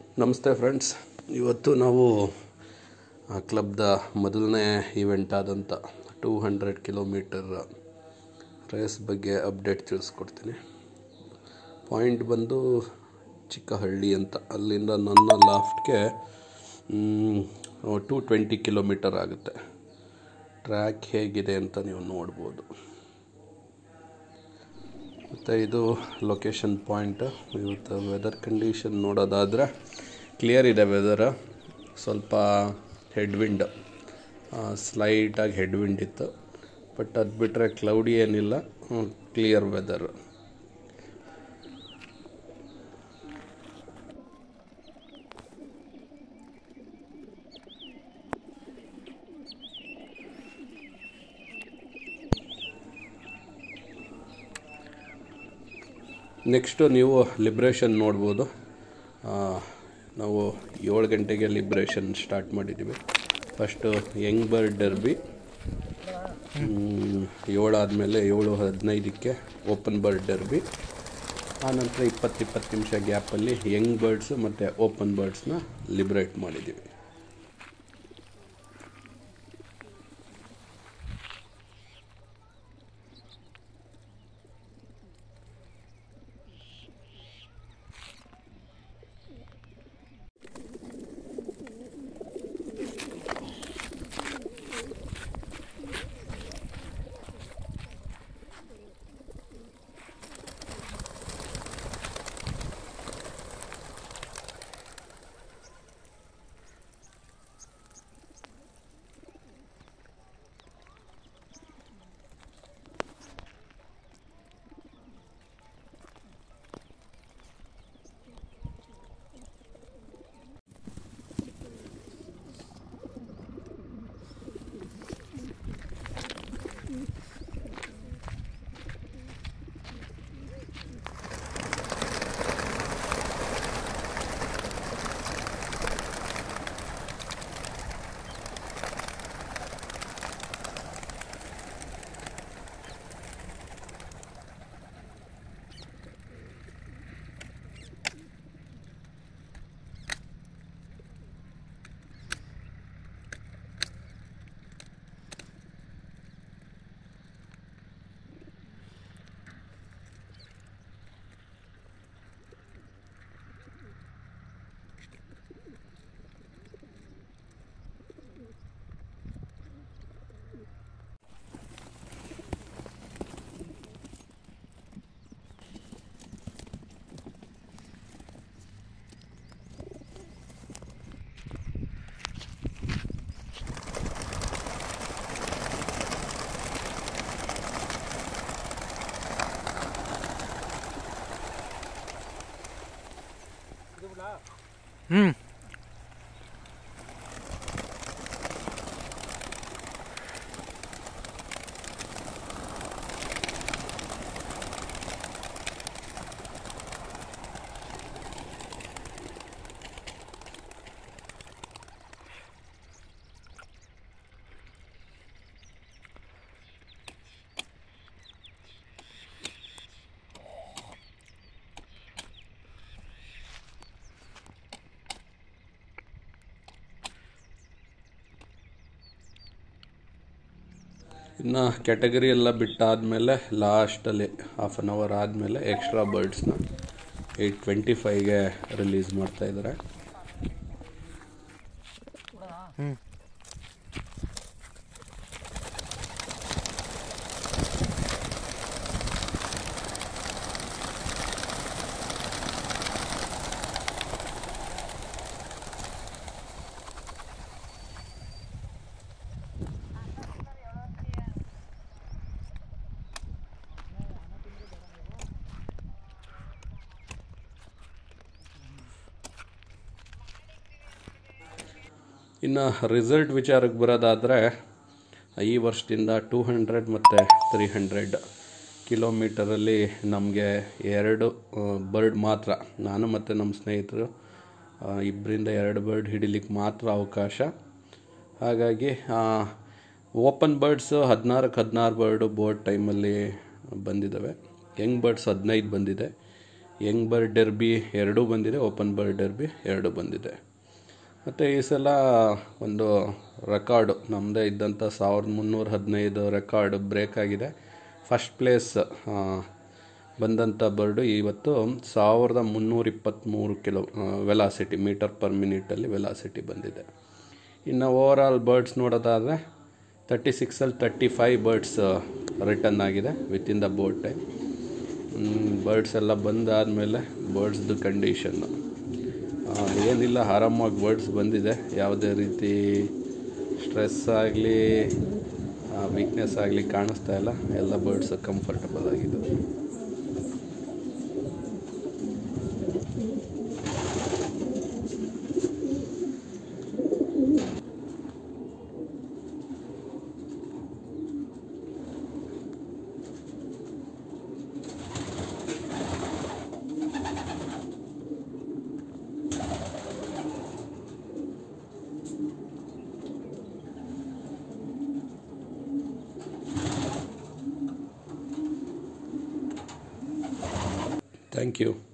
ನಮಸ್ತೆ ಫ್ರೆಂಡ್ಸ್ ಇವತ್ತು ನಾವು ಆ, ಕ್ಲಬ್ದ ಮೊದಲನೇ ಈವೆಂಟ್ ಆದಂಥ ಟೂ ಹಂಡ್ರೆಡ್ ಕಿಲೋಮೀಟರ್ ರೇಸ್ ಬಗ್ಗೆ ಅಪ್ಡೇಟ್ ತಿಳಿಸ್ಕೊಡ್ತೀನಿ ಪಾಯಿಂಟ್ ಬಂದು ಚಿಕ್ಕಹಳ್ಳಿ ಅಂತ ಅಲ್ಲಿಂದ ನನ್ನ ಲಾಫ್ಟ್ಗೆ ಟೂ ಟ್ವೆಂಟಿ ಕಿಲೋಮೀಟರ್ ಆಗುತ್ತೆ ಟ್ರ್ಯಾಕ್ ಹೇಗಿದೆ ಅಂತ ನೀವು ನೋಡ್ಬೋದು ಮತ್ತು ಇದು ಲೊಕೇಶನ್ ಪಾಯಿಂಟ್ ಇವತ್ತು ವೆದರ್ ಕಂಡೀಷನ್ ನೋಡೋದಾದರೆ ಕ್ಲಿಯರ್ ಇದೆ ವೆದರ್ ಸ್ವಲ್ಪ ಹೆಡ್ ವಿಂಡ್ ಸ್ಲೈಟಾಗಿ ಹೆಡ್ ವಿಂಡ್ ಇತ್ತು ಬಟ್ ಅದು ಬಿಟ್ಟರೆ ಕ್ಲೌಡಿ ಏನಿಲ್ಲ ಕ್ಲಿಯರ್ ವೆದರ್ ನೆಕ್ಸ್ಟು ನೀವು ಲಿಬ್ರೇಷನ್ ನೋಡ್ಬೋದು ಆ, ನಾವು ಏಳು ಗಂಟೆಗೆ ಲಿಬ್ರೇಷನ್ ಸ್ಟಾರ್ಟ್ ಮಾಡಿದ್ದೀವಿ ಫಸ್ಟು ಯಂಗ್ ಬರ್ಡ್ ಡರ್ಬಿ ಏಳಾದಮೇಲೆ ಏಳು ಹದಿನೈದಕ್ಕೆ ಓಪನ್ ಬರ್ಡ್ ಡರ್ಬಿ ಆನಂತರ ಇಪ್ಪತ್ತು ಇಪ್ಪತ್ತು ನಿಮಿಷ ಗ್ಯಾಪಲ್ಲಿ ಯಂಗ್ ಬರ್ಡ್ಸು ಮತ್ತು ಓಪನ್ ಬರ್ಡ್ಸ್ನ ಲಿಬ್ರೇಟ್ ಮಾಡಿದ್ದೀವಿ ಹ್ಞೂ ಇನ್ನು ಕ್ಯಾಟಗರಿ ಎಲ್ಲ ಬಿಟ್ಟಾದಮೇಲೆ ಲಾಸ್ಟಲ್ಲಿ ಹಾಫ್ ಆನ್ ಅವರ್ ಆದಮೇಲೆ ಎಕ್ಸ್ಟ್ರಾ ಬರ್ಡ್ಸ್ನ ಏಯ್ಟ್ ಟ್ವೆಂಟಿ ಫೈವ್ಗೆ ರಿಲೀಸ್ ಮಾಡ್ತಾಯಿದ್ದಾರೆ ಇನ್ನು ರಿಸಲ್ಟ್ ವಿಚಾರಕ್ಕೆ ಬರೋದಾದರೆ ಈ ವರ್ಷದಿಂದ ಟೂ ಹಂಡ್ರೆಡ್ ಮತ್ತು ತ್ರೀ ಹಂಡ್ರೆಡ್ ಕಿಲೋಮೀಟರಲ್ಲಿ ನಮಗೆ ಎರಡು ಬರ್ಡ್ ಮಾತ್ರ ನಾನು ಮತ್ತು ನಮ್ಮ ಸ್ನೇಹಿತರು ಆ, ಇಬ್ಬರಿಂದ ಎರಡು ಬರ್ಡ್ ಹಿಡಿಲಿಕ್ಕೆ ಮಾತ್ರ ಅವಕಾಶ ಹಾಗಾಗಿ ಓಪನ್ ಬರ್ಡ್ಸು ಹದಿನಾರಕ್ಕೆ ಹದಿನಾರು ಬರ್ಡು ಬೋರ್ಡ್ ಟೈಮಲ್ಲಿ ಬಂದಿದ್ದಾವೆ ಯಂಗ್ ಬರ್ಡ್ಸ್ ಹದಿನೈದು ಬಂದಿದೆ ಯಂಗ್ ಬರ್ಡ್ ಡೆರ್ಬಿ ಎರಡೂ ಬಂದಿದೆ ಓಪನ್ ಬರ್ಡ್ ಡೆರ್ಬಿ ಎರಡೂ ಬಂದಿದೆ ಮತ್ತು ಈ ಸಲ ಒಂದು ರೆಕಾರ್ಡು ನಮ್ಮದೇ ಇದ್ದಂಥ ಸಾವಿರದ ಮುನ್ನೂರ ಹದಿನೈದು ರೆಕಾರ್ಡ್ ಬ್ರೇಕ್ ಆಗಿದೆ ಫಸ್ಟ್ ಪ್ಲೇಸ್ ಬಂದಂಥ ಬರ್ಡು ಇವತ್ತು ಸಾವಿರದ ಮುನ್ನೂರ ಇಪ್ಪತ್ತ್ಮೂರು ಕಿಲೋ ವೆಲಾಸಿಟಿ ಮೀಟರ್ ಪರ್ ಮಿನಿಟಲ್ಲಿ ವೆಲಾಸಿಟಿ ಬಂದಿದೆ ಇನ್ನು ಓವರ್ ಆಲ್ ಬರ್ಡ್ಸ್ ನೋಡೋದಾದರೆ ತರ್ಟಿ ಸಿಕ್ಸಲ್ಲಿ ತರ್ಟಿ ಫೈವ್ ಬರ್ಡ್ಸ್ ರಿಟರ್ನ್ ಆಗಿದೆ within the boat time birds ಎಲ್ಲ ಬಂದಾದಮೇಲೆ ಬರ್ಡ್ಸ್ದು ಕಂಡೀಷನ್ನು ಏನಿಲ್ಲ ಆರಾಮಾಗಿ ಬರ್ಡ್ಸ್ ಬಂದಿದೆ ಯಾವುದೇ ರೀತಿ ಸ್ಟ್ರೆಸ್ ಆಗಲಿ ವೀಕ್ನೆಸ್ ಆಗಲಿ ಕಾಣಿಸ್ತಾ ಇಲ್ಲ ಎಲ್ಲ ಬರ್ಡ್ಸ್ ಕಂಫರ್ಟಬಲ್ ಆಗಿದೆ ಥ್ಯಾಂಕ್ ಯು